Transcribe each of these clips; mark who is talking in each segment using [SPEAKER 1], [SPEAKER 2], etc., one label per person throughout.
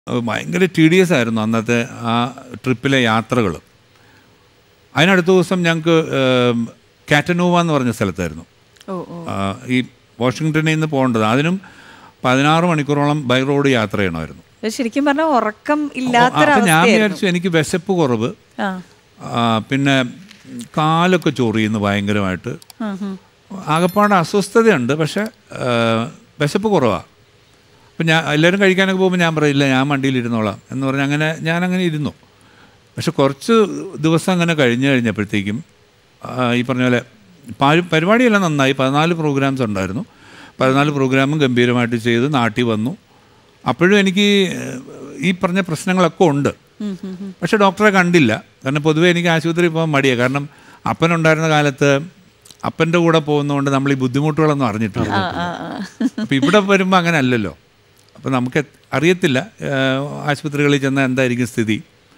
[SPEAKER 1] അത് ഭയങ്കര ടീഡിയസ് ആയിരുന്നു അന്നത്തെ ആ ട്രിപ്പിലെ യാത്രകൾ അതിനടുത്ത ദിവസം ഞങ്ങൾക്ക് കാറ്റനൂവ എന്ന് പറഞ്ഞ സ്ഥലത്തായിരുന്നു
[SPEAKER 2] ഓ ഓ
[SPEAKER 1] ആ, ഈ വാഷിങ്ടണിൽ നിന്ന് പോകേണ്ടത് അതിനും പതിനാറ് മണിക്കൂറോളം ബൈ റോഡ് യാത്ര ചെയ്യണമായിരുന്നു
[SPEAKER 2] ഇത് ശരിക്കും പറഞ്ഞാൽ ഉറക്കം
[SPEAKER 1] അപ്പം ഞാൻ
[SPEAKER 2] ഇല്ലാത്തൊരവസ്ഥയായിരുന്നു
[SPEAKER 1] വിചാരിച്ചു എനിക്ക് വിശപ്പ് കുറവ്
[SPEAKER 2] ആ
[SPEAKER 1] ആ, പിന്നെ കാലൊക്കെ ചൊറിയുന്നു ഭയങ്കരമായിട്ട്
[SPEAKER 2] ഉം, ഉം.
[SPEAKER 1] ആകപ്പാട് അസ്വസ്ഥതയുണ്ട് പക്ഷേ ആ, വിശപ്പ് കുറവാണ് അപ്പം ഞാൻ എല്ലാവരും കഴിക്കാനൊക്കെ പോകുമ്പോൾ ഞാൻ പറയില്ല ഞാൻ വണ്ടിയിൽ ഇരുന്നോളാം എന്ന് പറഞ്ഞ് അങ്ങനെ ഞാൻ അങ്ങനെ ഇരുന്നു പക്ഷെ കുറച്ച് ദിവസം അങ്ങനെ കഴിഞ്ഞ് കഴിഞ്ഞപ്പോഴത്തേക്കും ആ, ഈ പറഞ്ഞ പോലെ പാ- പരിപാടിയെല്ലാം നന്നായി പതിനാല് പ്രോഗ്രാംസ് ഉണ്ടായിരുന്നു പതിനാല് പ്രോഗ്രാമും ഗംഭീരമായിട്ട് ചെയ്ത് നാട്ടിൽ വന്നു അപ്പോഴും എനിക്ക് ഈ പറഞ്ഞ പ്രശ്നങ്ങളൊക്കെ ഉണ്ട് പക്ഷെ ഡോക്ടറെ കണ്ടില്ല കാരണം പൊതുവേ എനിക്ക് ആശുപത്രി പോകാൻ മടിയാണ് കാരണം അപ്പനുണ്ടായിരുന്ന കാലത്ത് അപ്പൻ്റെ കൂടെ പോകുന്നതുകൊണ്ട് നമ്മൾ ഈ ബുദ്ധിമുട്ടുകളൊന്നും അറിഞ്ഞിട്ടില്ല
[SPEAKER 2] ആ ആ
[SPEAKER 1] അപ്പോൾ ഇവിടെ വരുമ്പോൾ അങ്ങനെ അല്ലല്ലോ അപ്പോൾ നമുക്ക് എ- അറിയത്തില്ല ഏഹ്, ആശുപത്രികളിൽ ചെന്നാൽ എന്തായിരിക്കും സ്ഥിതി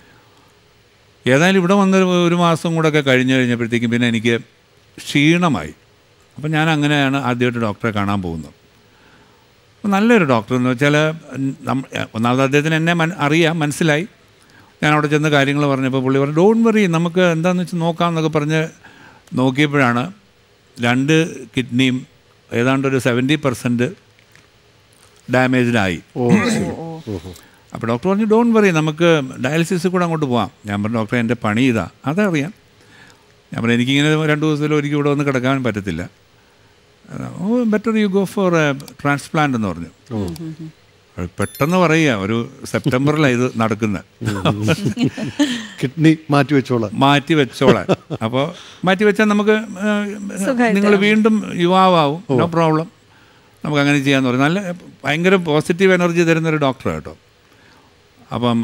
[SPEAKER 1] ഏതായാലും ഇവിടെ വന്ന് ഒരു മാസം കൂടെ ഒക്കെ കഴിഞ്ഞ് കഴിഞ്ഞപ്പോഴത്തേക്കും പിന്നെ എനിക്ക് ക്ഷീണമായി അപ്പം ഞാൻ അങ്ങനെയാണ് ആദ്യമായിട്ട് ഡോക്ടറെ കാണാൻ പോകുന്നത് അപ്പോൾ നല്ലൊരു ഡോക്ടർ എന്ന് വെച്ചാൽ നമ്മ ഒന്നാമത് അദ്ദേഹത്തിന് എന്നെ മൻ അറിയാം മനസ്സിലായി ഞാൻ അവിടെ ചെന്ന് കാര്യങ്ങൾ പറഞ്ഞപ്പോൾ പുള്ളി പറഞ്ഞു ഡോൺ വറി നമുക്ക് എന്താണെന്ന് വെച്ചാൽ നോക്കാമെന്നൊക്കെ പറഞ്ഞ് നോക്കിയപ്പോഴാണ് രണ്ട് കിഡ്നിയും ഏതാണ്ട് ഒരു സെവൻറ്റി പെർസെൻറ്റ് ഡാമേജ്ഡായി
[SPEAKER 3] ഓ ശരി ഓഹോ
[SPEAKER 1] അപ്പോൾ ഡോക്ടർ പറഞ്ഞു ഡോൺ വറി നമുക്ക് ഡയാലിസിസ് കൂടെ അങ്ങോട്ട് പോവാം ഞാൻ പറഞ്ഞു ഡോക്ടറെ എൻ്റെ പണി ഇതാ അതറിയാം ഞാൻ പറഞ്ഞു എനിക്കിങ്ങനെ രണ്ട് ദിവസത്തിൽ ഒരിക്കൽ ഇവിടെ വന്ന് കിടക്കാൻ പറ്റത്തില്ല oh better you go for transplant എന്ന് പറഞ്ഞു അത് പെട്ടെന്ന് പറയുക ഒരു സെപ്റ്റംബറിലാണ് ഇത് നടക്കുന്നത്
[SPEAKER 3] കിഡ്നി മാറ്റി വെച്ചോളാം
[SPEAKER 1] മാറ്റി വെച്ചോളാൻ അപ്പോൾ മാറ്റി വെച്ചാൽ നമുക്ക്
[SPEAKER 2] സുഖമായിട്ട്
[SPEAKER 1] നിങ്ങൾ വീണ്ടും യുവാവാവും നോ പ്രോബ്ലം നമുക്ക് അങ്ങനെ ചെയ്യാമെന്ന് പറയും നല്ല ഭയങ്കര പോസിറ്റീവ് എനർജി തരുന്ന ഒരു ഡോക്ടറാണ് കേട്ടോ അപ്പം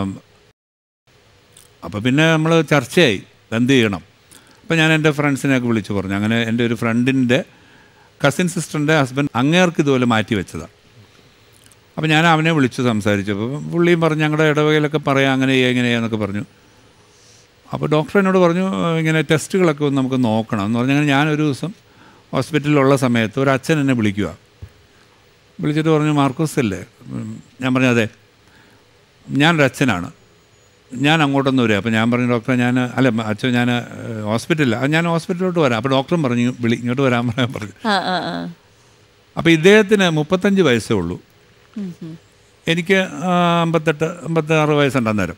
[SPEAKER 1] അപ്പം പിന്നെ നമ്മൾ ചർച്ചയായി എന്ത് ചെയ്യണം അപ്പം ഞാൻ എൻ്റെ ഫ്രണ്ട്സിനെയൊക്കെ വിളിച്ച് പറഞ്ഞു അങ്ങനെ എൻ്റെ ഒരു ഫ്രണ്ടിൻ്റെ കസിൻ സിസ്റ്ററിൻ്റെ ഹസ്ബൻഡ് അങ്ങേർക്ക് ഇതുപോലെ മാറ്റി വെച്ചതാണ് അപ്പോൾ ഞാൻ അവനെ വിളിച്ച് സംസാരിച്ചു അപ്പോൾ പുള്ളിയും പറഞ്ഞു ഞങ്ങളുടെ ഇടവകയിലൊക്കെ പറയാം അങ്ങനെ ചെയ്യാം ഇങ്ങനെ ചെയ്യാന്നൊക്കെ പറഞ്ഞു അപ്പോൾ ഡോക്ടർ എന്നോട് പറഞ്ഞു "ഏഹ് ഇങ്ങനെ ടെസ്റ്റുകളൊക്കെ ഒന്ന് നമുക്ക് നോക്കണം എന്ന് പറഞ്ഞാൽ ഞാനൊരു ദിവസം ഹോസ്പിറ്റലിലുള്ള സമയത്ത് ഒരു അച്ഛൻ എന്നെ വിളിക്കുക വിളിച്ചിട്ട് പറഞ്ഞു മാർക്കോസ് അല്ലേ ഉം, ഞാൻ പറഞ്ഞു അതെ ഞാനൊരു അച്ഛനാണ് ഞാൻ അങ്ങോട്ടൊന്ന് വരിക അപ്പോൾ ഞാൻ പറഞ്ഞു ഡോക്ടറെ ഞാൻ അല്ല അച്ഛൻ ഞാൻ ഏഹ്, ഹോസ്പിറ്റലില്ല അത് ഞാൻ ഹോസ്പിറ്റലിലോട്ട് വരാം അപ്പോൾ ഡോക്ടറും പറഞ്ഞു വിളി ഇങ്ങോട്ട് വരാൻ പറയാൻ പറഞ്ഞു
[SPEAKER 2] ആ ആ ആ
[SPEAKER 1] അപ്പോൾ ഇദ്ദേഹത്തിന് മുപ്പത്തഞ്ച് വയസ്സേ ഉള്ളൂ എനിക്ക് ആ, അമ്പത്തെട്ട് അമ്പത്താറ് വയസ്സുണ്ട് അന്നേരം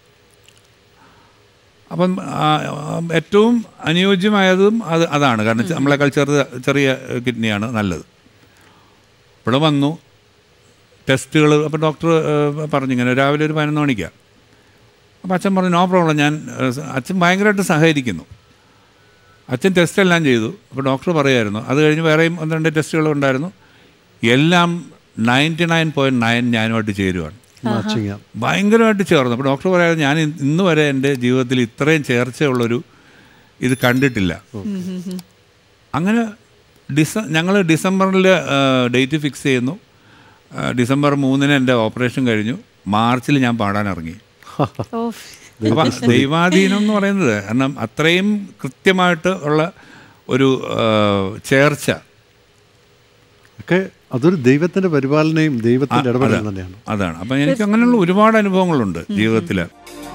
[SPEAKER 1] അപ്പം ആ, ആ, ഏറ്റവും അനുയോജ്യമായതും അത് അതാണ് കാരണം ചെ- നമ്മളെക്കാൾ ചെറിയ ചെറിയ കിഡ്നിയാണ് നല്ലത് ഇവിടെ വന്നു ടെസ്റ്റുകൾ അപ്പോൾ ഡോക്ടർ പറഞ്ഞു ഇങ്ങനെ രാവിലെ ഒരു പതിനൊന്ന് മണിക്കാണ് അപ്പോൾ അച്ഛൻ പറഞ്ഞു നോ പ്രോബ്ലം ഞാൻ ഏഹ്, സ- അച്ഛൻ ഭയങ്കരമായിട്ട് സഹകരിക്കുന്നു അച്ഛൻ ടെസ്റ്റ് എല്ലാം ചെയ്തു അപ്പോൾ ഡോക്ടർ പറയായിരുന്നു അത് കഴിഞ്ഞ് വേറെയും ഒന്ന് രണ്ട് ടെസ്റ്റുകൾ ഉണ്ടായിരുന്നു എല്ലാം നയൻറ്റി നയൻ പോയിൻറ്റ് നയൻ ഞാനുമായിട്ട് ചേരുവാണ്
[SPEAKER 3] മാച്ചിങ്
[SPEAKER 1] ഭയങ്കരമായിട്ട് ചേർന്നു അപ്പോൾ ഡോക്ടർ പറയാതെ ഞാൻ ഇ- ഇന്ന് വരെ എൻ്റെ ജീവിതത്തിൽ ഇത്രയും ചേർച്ചയുള്ളൊരു ഇത് കണ്ടിട്ടില്ല അങ്ങനെ ഡിസ ഞങ്ങൾ ഡിസംബറിൽ ഡേറ്റ് ഫിക്സ് ചെയ്യുന്നു ആ, ഡിസംബർ മൂന്നിന് എൻ്റെ ഓപ്പറേഷൻ കഴിഞ്ഞു മാർച്ചിൽ ഞാൻ പാടാൻ ഇറങ്ങി
[SPEAKER 2] ഓ
[SPEAKER 1] അപ്പം ദൈവാധീനം എന്ന് പറയുന്നത് കാരണം അത്രയും കൃത്യമായിട്ട് ഉള്ള ഒരു ആ, ചേർച്ച
[SPEAKER 3] ഒക്കെ അതൊരു ദൈവത്തിന്റെ പരിപാലനയും ദൈവത്തിന്റെ
[SPEAKER 1] ആ,
[SPEAKER 3] ഇടപെടലും
[SPEAKER 1] അതാ.
[SPEAKER 3] തന്നെയാണ്
[SPEAKER 1] അതാണ് അപ്പം എനിക്ക് അങ്ങനെയുള്ള ഒരുപാട് അനുഭവങ്ങളുണ്ട് ജീവിതത്തിൽ